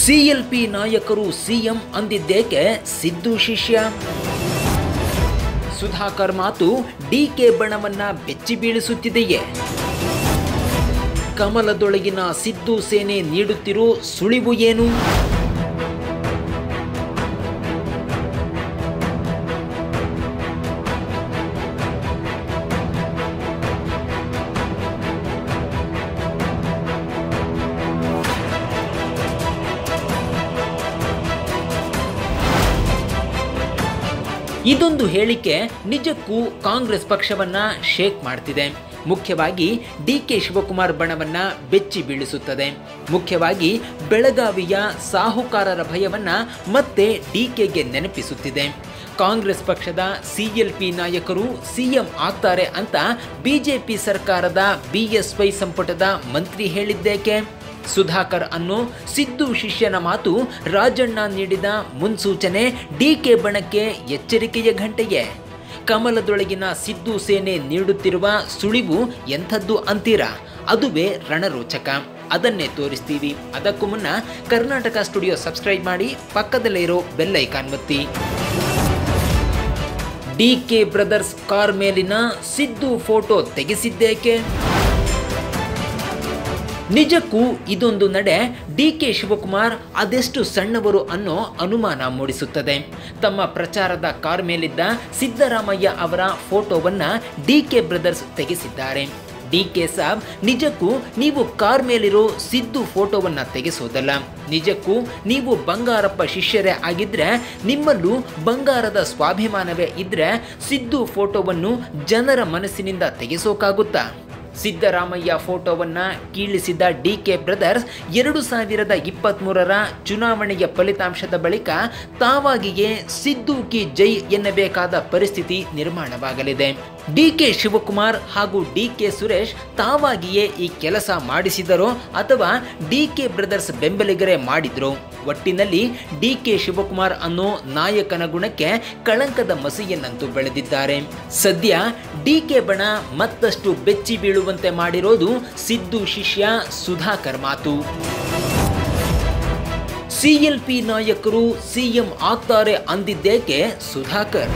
CLP ನಾಯಕರು CM ಅಂದಿದ್ದೇಕೆ Siddu ಶಿಷ್ಯ ಸುಧಾಕರ್ ಮಾತು ಡಿಕೆ ಬಣವನ್ನ ಬೆಚ್ಚಿ ಬೀಳಿಸುತ್ತಿದೆಯೇ ಕಮಲದೊಳಗಿನ ಸಿದ್ದು ಸೇನೆ ನೀಡುತ್ತಿರೋ ಸುಳಿವು ಏನು ಇದೊಂದು ಹೇಳಿಕೆ ನಿಜಕ್ಕೂ ಕಾಂಗ್ರೆಸ್ ಪಕ್ಷವನ್ನ ಶೇಕ್ ಮಾಡ್ತಿದೆ ಮುಖ್ಯವಾಗಿ ಡಿ ಕೆ ಶಿವಕುಮಾರ್ ಬಣವನ್ನ ಬೆಚ್ಚಿ ಬೀಳಿಸುತ್ತದೆ ಮುಖ್ಯವಾಗಿ ಬೆಳಗಾವಿಯ ಸಾಹುಕಾರರ ಭಯವನ್ನ ಮತ್ತೆ ಡಿಕೆಗೆ ನೆನಪಿಸುತ್ತಿದೆ ಕಾಂಗ್ರೆಸ್ ಪಕ್ಷದ ಸಿಎಲ್ಪಿ ನಾಯಕರು ಸಿಎಂ ಆಗ್ತಾರೆ ಅಂತ ಬಿಜೆಪಿ ಸರ್ಕಾರದ ಬಿಎಸ್ವೈ ಸಂಪುಟದ ಮಂತ್ರಿ ಹೇಳಿದ್ದೇಕೆ ಸುಧಾಕರ್ ಅನ್ನೋ ಸಿದ್ದು ಶಿಷ್ಯನ ಮಾತು ರಾಜಣ್ಣ ನೀಡಿದ ಮುನ್ಸೂಚನೆ ಡಿಕೆ ಬಣಕ್ಕೆ ಎಚ್ಚರಿಕೆಯ ಘಂಟೆಯೇ ಕಮಲದೊಳಗಿನ ಸಿದ್ದು ಸೇನೆ ನೀಡುತ್ತಿರುವ ಸುಳಿವು ಎಂಥದ್ದು ಅಂತೀರಾ ಅದುವೇ ರಣರೋಚಕ ಅದನ್ನೇ ತೋರಿಸ್ತೀವಿ ಅದಕ್ಕೂ ಮುನ್ನ ಕರ್ನಾಟಕ ಸ್ಟುಡಿಯೋ ಸಬ್ಸ್ಕ್ರೈಬ್ ಮಾಡಿ ಪಕ್ಕದಲ್ಲೇ ಇರೋ ಬೆಲ್ ಐಕಾನ್ ಒತ್ತಿ ಡಿ ಕೆ ಬ್ರದರ್ಸ್ ಕಾರ್ ಮೇಲಿನ ಸಿದ್ದು ಫೋಟೋ ತೆಗೆಸಿದ್ದೇಕೆ ನಿಜಕ್ಕೂ ಇದೊಂದು ನಡೆ ಡಿ ಕೆ ಶಿವಕುಮಾರ್ ಅದೆಷ್ಟು ಸಣ್ಣವರು ಅನ್ನೋ ಅನುಮಾನ ಮೂಡಿಸುತ್ತದೆ ತಮ್ಮ ಪ್ರಚಾರದ ಕಾರ್ ಮೇಲಿದ್ದ ಸಿದ್ದರಾಮಯ್ಯ ಅವರ ಫೋಟೋವನ್ನ ಡಿ ಕೆ ಬ್ರದರ್ಸ್ ತೆಗೆಸಿದ್ದಾರೆ ಡಿ ಕೆ ಸಾಬ್ ನಿಜಕ್ಕೂ ನೀವು ಕಾರ್ ಮೇಲಿರೋ ಸಿದ್ದು ಫೋಟೋವನ್ನ ತೆಗೆಸೋದಲ್ಲ ನಿಜಕ್ಕೂ ನೀವು ಬಂಗಾರಪ್ಪ ಶಿಷ್ಯರೇ ಆಗಿದ್ರೆ ನಿಮ್ಮಲ್ಲೂ ಬಂಗಾರದ ಸ್ವಾಭಿಮಾನವೇ ಇದ್ರೆ ಸಿದ್ದು ಫೋಟೋವನ್ನು ಜನರ ಮನಸ್ಸಿನಿಂದ ತೆಗೆಸೋಕಾಗುತ್ತಾ ಸಿದ್ದರಾಮಯ್ಯ ಫೋಟೋವನ್ನ ಕೀಳಿಸಿದ ಡಿ ಕೆ ಬ್ರದರ್ಸ್ ಎರಡು ಸಾವಿರದ ಇಪ್ಪತ್ತ್ಮೂರರ ಚುನಾವಣೆಯ ಫಲಿತಾಂಶದ ಬಳಿಕ ತಾವಾಗಿಯೇ ಸಿದ್ದು ಕಿ ಜೈ ಎನ್ನಬೇಕಾದ ಪರಿಸ್ಥಿತಿ ನಿರ್ಮಾಣವಾಗಲಿದೆ ಡಿ ಕೆ ಶಿವಕುಮಾರ್ ಹಾಗೂ ಡಿ ಕೆ ಸುರೇಶ್ ತಾವಾಗಿಯೇ ಈ ಕೆಲಸ ಮಾಡಿಸಿದರೋ ಅಥವಾ ಡಿ ಕೆ ಬ್ರದರ್ಸ್ ಬೆಂಬಲಿಗರೇ ಮಾಡಿದ್ರು ಒಟ್ಟಿನಲ್ಲಿ ಡಿ ಕೆ ಶಿವಕುಮಾರ್ ಅನ್ನೋ ನಾಯಕನ ಗುಣಕ್ಕೆ ಕಳಂಕದ ಮಸಿಯನ್ನಂತೂ ಬೆಳೆದಿದ್ದಾರೆ ಸದ್ಯ ಡಿ ಕೆ ಬಣ ಮತ್ತಷ್ಟು ಬೆಚ್ಚಿ ಬೀಳುವಂತೆ ಮಾಡಿರೋದು ಸಿದ್ದು ಶಿಷ್ಯ ಸುಧಾಕರ್ ಮಾತು ಸಿಎಲ್ಪಿ ನಾಯಕರು ಸಿಎಂ ಆಗ್ತಾರೆ ಅಂದಿದ್ದೇಕೆ ಸುಧಾಕರ್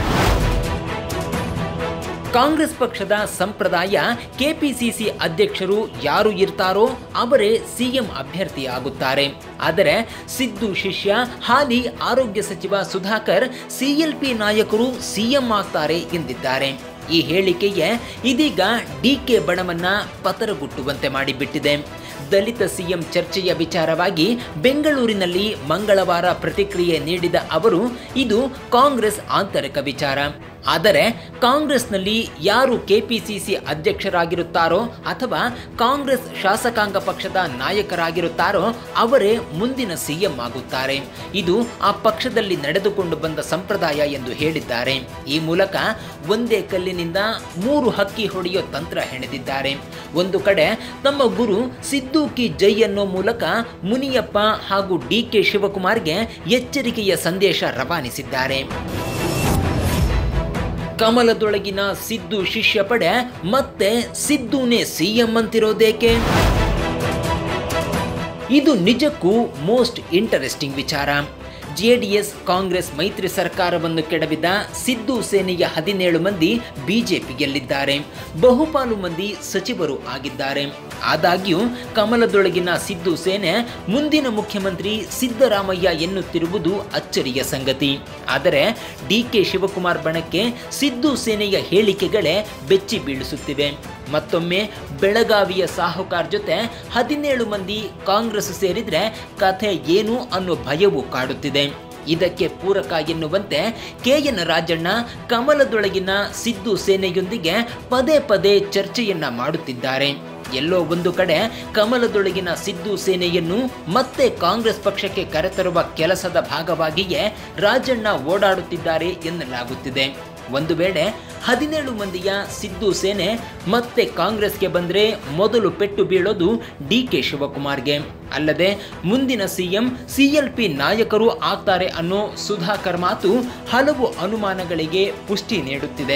ಕಾಂಗ್ರೆಸ್ ಪಕ್ಷದ ಸಂಪ್ರದಾಯ ಕೆಪಿಸಿಸಿ ಅಧ್ಯಕ್ಷರು ಯಾರು ಇರ್ತಾರೋ ಅವರೇ ಸಿಎಂ ಅಭ್ಯರ್ಥಿ ಆಗುತ್ತಾರೆ ಆದರೆ ಸಿದ್ದು ಶಿಷ್ಯ ಹಾಲಿ ಆರೋಗ್ಯ ಸಚಿವ ಸುಧಾಕರ್ ಸಿಎಲ್ಪಿ ನಾಯಕರು ಸಿಎಂ ಆಗ್ತಾರೆ ಎಂದಿದ್ದಾರೆ ಈ ಹೇಳಿಕೆಯೇ ಇದೀಗ ಡಿಕೆ ಬಣವನ್ನ ಪತರಗುಟ್ಟುವಂತೆ ಮಾಡಿಬಿಟ್ಟಿದೆ ದಲಿತ ಸಿಎಂ ಚರ್ಚೆಯ ವಿಚಾರವಾಗಿ ಬೆಂಗಳೂರಿನಲ್ಲಿ ಮಂಗಳವಾರ ಪ್ರತಿಕ್ರಿಯೆ ನೀಡಿದ ಅವರು ಇದು ಕಾಂಗ್ರೆಸ್ ಆಂತರಿಕ ವಿಚಾರ ಆದರೆ ಕಾಂಗ್ರೆಸ್ನಲ್ಲಿ ಯಾರು ಕೆಪಿಸಿಸಿ ಅಧ್ಯಕ್ಷರಾಗಿರುತ್ತಾರೋ ಅಥವಾ ಕಾಂಗ್ರೆಸ್ ಶಾಸಕಾಂಗ ಪಕ್ಷದ ನಾಯಕರಾಗಿರುತ್ತಾರೋ ಅವರೇ ಮುಂದಿನ ಸಿಎಂ ಆಗುತ್ತಾರೆ ಇದು ಆ ಪಕ್ಷದಲ್ಲಿ ನಡೆದುಕೊಂಡು ಬಂದ ಸಂಪ್ರದಾಯ ಎಂದು ಹೇಳಿದ್ದಾರೆ ಈ ಮೂಲಕ ಒಂದೇ ಕಲ್ಲಿನಿಂದ ಮೂರು ಹಕ್ಕಿ ಹೊಡೆಯೋ ತಂತ್ರ ಹೆಣೆದಿದ್ದಾರೆ ಒಂದು ಕಡೆ ತಮ್ಮ ಗುರು ಸಿದ್ದು ಕಿ ಜೈ ಅನ್ನೋ ಮೂಲಕ ಮುನಿಯಪ್ಪ ಹಾಗೂ ಡಿ ಕೆ ಶಿವಕುಮಾರ್ಗೆ ಎಚ್ಚರಿಕೆಯ ಸಂದೇಶ ರವಾನಿಸಿದ್ದಾರೆ ಕಮಲದೊಳಗಿನ ಸಿದ್ದು ಶಿಷ್ಯ ಪಡೆ ಮತ್ತೆ ಸಿದ್ದುನೇ ಸಿಎಂ ಅಂತಿರೋದೇಕೆ ಇದು ನಿಜಕ್ಕೂ ಮೋಸ್ಟ್ ಇಂಟರೆಸ್ಟಿಂಗ್ ವಿಚಾರ ಜೆಡಿಎಸ್ ಕಾಂಗ್ರೆಸ್ ಮೈತ್ರಿ ಸರ್ಕಾರವನ್ನು ಕೆಡವಿದ ಸಿದ್ದು ಸೇನೆಯ ಹದಿನೇಳು ಮಂದಿ ಬಿಜೆಪಿ ಗೆಲ್ಲಿದ್ದಾರೆ ಬಹುಪಾಲು ಮಂದಿ ಸಚಿವರು ಆಗಿದ್ದಾರೆ ಆದಾಗ್ಯೂ ಕಮಲದೊಳಗಿನ ಸಿದ್ದು ಸೇನೆ ಮುಂದಿನ ಮುಖ್ಯಮಂತ್ರಿ ಸಿದ್ದರಾಮಯ್ಯ ಎನ್ನುತ್ತಿರುವುದು ಅಚ್ಚರಿಯ ಸಂಗತಿ ಆದರೆ ಡಿ ಕೆ ಶಿವಕುಮಾರ್ ಬಣಕ್ಕೆ ಸಿದ್ದು ಸೇನೆಯ ಹೇಳಿಕೆಗಳೇ ಬೆಚ್ಚಿ ಬೀಳಿಸುತ್ತಿವೆ ಮತ್ತೊಮ್ಮೆ ಬೆಳಗಾವಿಯ ಸಾಹುಕಾರ್ ಜೊತೆ ಹದಿನೇಳು ಮಂದಿ ಕಾಂಗ್ರೆಸ್ ಸೇರಿದ್ರೆ ಕಥೆ ಏನು ಅನ್ನೋ ಭಯವು ಕಾಡುತ್ತಿದೆ ಇದಕ್ಕೆ ಪೂರಕ ಎನ್ನುವಂತೆ ಕೆಎನ್ ರಾಜಣ್ಣ ಕಮಲದೊಳಗಿನ ಸಿದ್ದು ಸೇನೆಯೊಂದಿಗೆ ಪದೇ ಪದೇ ಚರ್ಚೆಯನ್ನ ಮಾಡುತ್ತಿದ್ದಾರೆ ಎಲ್ಲೋ ಒಂದು ಕಡೆ ಕಮಲದೊಳಗಿನ ಸಿದ್ದು ಸೇನೆಯನ್ನು ಮತ್ತೆ ಕಾಂಗ್ರೆಸ್ ಪಕ್ಷಕ್ಕೆ ಕರೆತರುವ ಕೆಲಸದ ಭಾಗವಾಗಿಯೇ ರಾಜಣ್ಣ ಓಡಾಡುತ್ತಿದ್ದಾರೆ ಎನ್ನಲಾಗುತ್ತಿದೆ ಒಂದು ವೇಳೆ ಹದಿನೇಳು ಮಂದಿಯ ಸಿದ್ದು ಸೇನೆ ಮತ್ತೆ ಕಾಂಗ್ರೆಸ್ಗೆ ಬಂದರೆ ಮೊದಲು ಪೆಟ್ಟು ಬೀಳೋದು ಡಿ ಕೆ ಶಿವಕುಮಾರ್ಗೆ ಅಲ್ಲದೆ ಮುಂದಿನ ಸಿಎಂ ಸಿಎಲ್ಪಿ ನಾಯಕರು ಆಗ್ತಾರೆ ಅನ್ನೋ ಸುಧಾಕರ್ ಮಾತು ಹಲವು ಅನುಮಾನಗಳಿಗೆ ಪುಷ್ಟಿ ನೀಡುತ್ತಿದೆ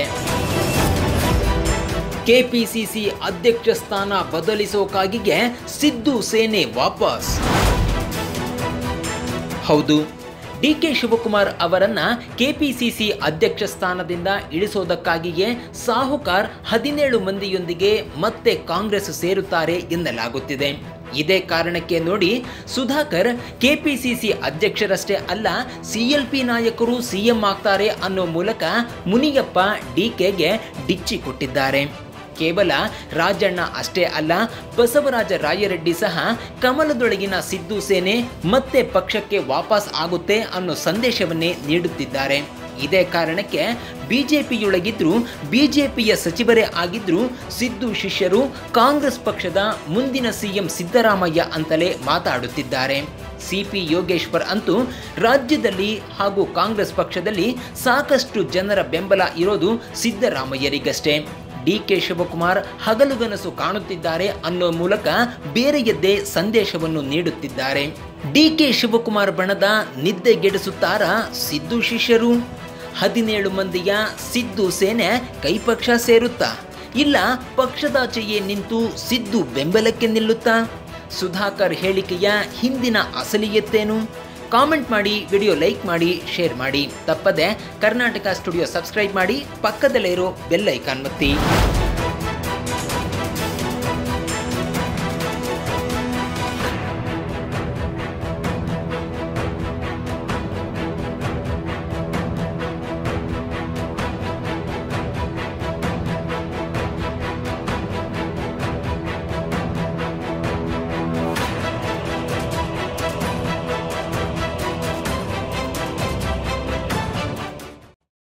ಕೆಪಿಸಿಸಿ ಅಧ್ಯಕ್ಷ ಸ್ಥಾನ ಬದಲಿಸೋಕಾಗಿಗೆ ಸಿದ್ದು ಸೇನೆ ವಾಪಸ್ ಹೌದು ಡಿ ಕೆ ಶಿವಕುಮಾರ್ ಅವರನ್ನ ಕೆಪಿಸಿಸಿ ಅಧ್ಯಕ್ಷ ಸ್ಥಾನದಿಂದ ಇಳಿಸೋದಕ್ಕಾಗಿಯೇ ಸಾಹುಕಾರ್ ಹದಿನೇಳು ಮಂದಿಯೊಂದಿಗೆ ಮತ್ತೆ ಕಾಂಗ್ರೆಸ್ ಸೇರುತ್ತಾರೆ ಎನ್ನಲಾಗುತ್ತಿದೆ ಇದೇ ಕಾರಣಕ್ಕೆ ನೋಡಿ ಸುಧಾಕರ್ ಕೆಪಿಸಿಸಿ ಅಧ್ಯಕ್ಷರಷ್ಟೇ ಅಲ್ಲ ಸಿಎಲ್ಪಿ ನಾಯಕರು ಸಿಎಂ ಆಗ್ತಾರೆ ಅನ್ನೋ ಮೂಲಕ ಮುನಿಯಪ್ಪ ಡಿಕೆಗೆ ಡಿಚ್ಚಿ ಕೊಟ್ಟಿದ್ದಾರೆ ಕೇವಲ ರಾಜಣ್ಣ ಅಷ್ಟೇ ಅಲ್ಲ ಬಸವರಾಜ ರಾಯರೆಡ್ಡಿ ಸಹ ಕಮಲದೊಳಗಿನ ಸಿದ್ದು ಸೇನೆ ಮತ್ತೆ ಪಕ್ಷಕ್ಕೆ ವಾಪಸ್ ಆಗುತ್ತೆ ಅನ್ನೋ ಸಂದೇಶವನ್ನೇ ನೀಡುತ್ತಿದ್ದಾರೆ ಇದೇ ಕಾರಣಕ್ಕೆ ಬಿಜೆಪಿಯೊಳಗಿದ್ರು ಬಿಜೆಪಿಯ ಸಚಿವರೇ ಆಗಿದ್ರು ಸಿದ್ದು ಶಿಷ್ಯರು ಕಾಂಗ್ರೆಸ್ ಪಕ್ಷದ ಮುಂದಿನ ಸಿಎಂ ಸಿದ್ದರಾಮಯ್ಯ ಅಂತಲೇ ಮಾತಾಡುತ್ತಿದ್ದಾರೆ ಸಿಪಿ ಯೋಗೇಶ್ವರ್ ಅಂತೂ ರಾಜ್ಯದಲ್ಲಿ ಹಾಗೂ ಕಾಂಗ್ರೆಸ್ ಪಕ್ಷದಲ್ಲಿ ಸಾಕಷ್ಟು ಜನರ ಬೆಂಬಲ ಇರೋದು ಸಿದ್ದರಾಮಯ್ಯರಿಗಷ್ಟೇ ಡಿ ಕೆ ಶಿವಕುಮಾರ್ ಹಗಲುಗನಸು ಕಾಣುತ್ತಿದ್ದಾರೆ ಅನ್ನೋ ಮೂಲಕ ಬೇರೆಯದ್ದೇ ಸಂದೇಶವನ್ನು ನೀಡುತ್ತಿದ್ದಾರೆ ಡಿ ಕೆ ಶಿವಕುಮಾರ್ ಬಣದ ನಿದ್ದೆಗೆಡಿಸುತ್ತಾರಾ ಸಿದ್ದು ಶಿಷ್ಯರು ಹದಿನೇಳು ಮಂದಿಯ ಸಿದ್ದು ಸೇನೆ ಕೈಪಕ್ಷ ಸೇರುತ್ತಾ ಇಲ್ಲ ಪಕ್ಷದಾಚೆಯೇ ನಿಂತು ಸಿದ್ದು ಬೆಂಬಲಕ್ಕೆ ನಿಲ್ಲುತ್ತಾ ಸುಧಾಕರ್ ಹೇಳಿಕೆಯ ಹಿಂದಿನ ಅಸಲಿಯತ್ತೇನು ಕಾಮೆಂಟ್ ಮಾಡಿ ವಿಡಿಯೋ ಲೈಕ್ ಮಾಡಿ ಶೇರ್ ಮಾಡಿ ತಪ್ಪದೆ ಕರ್ನಾಟಕ ಸ್ಟುಡಿಯೋ ಸಬ್ಸ್ಕ್ರೈಬ್ ಮಾಡಿ ಪಕ್ಕದಲ್ಲೇ ಇರೋ ಬೆಲ್ ಐಕಾನ್ ಒತ್ತಿ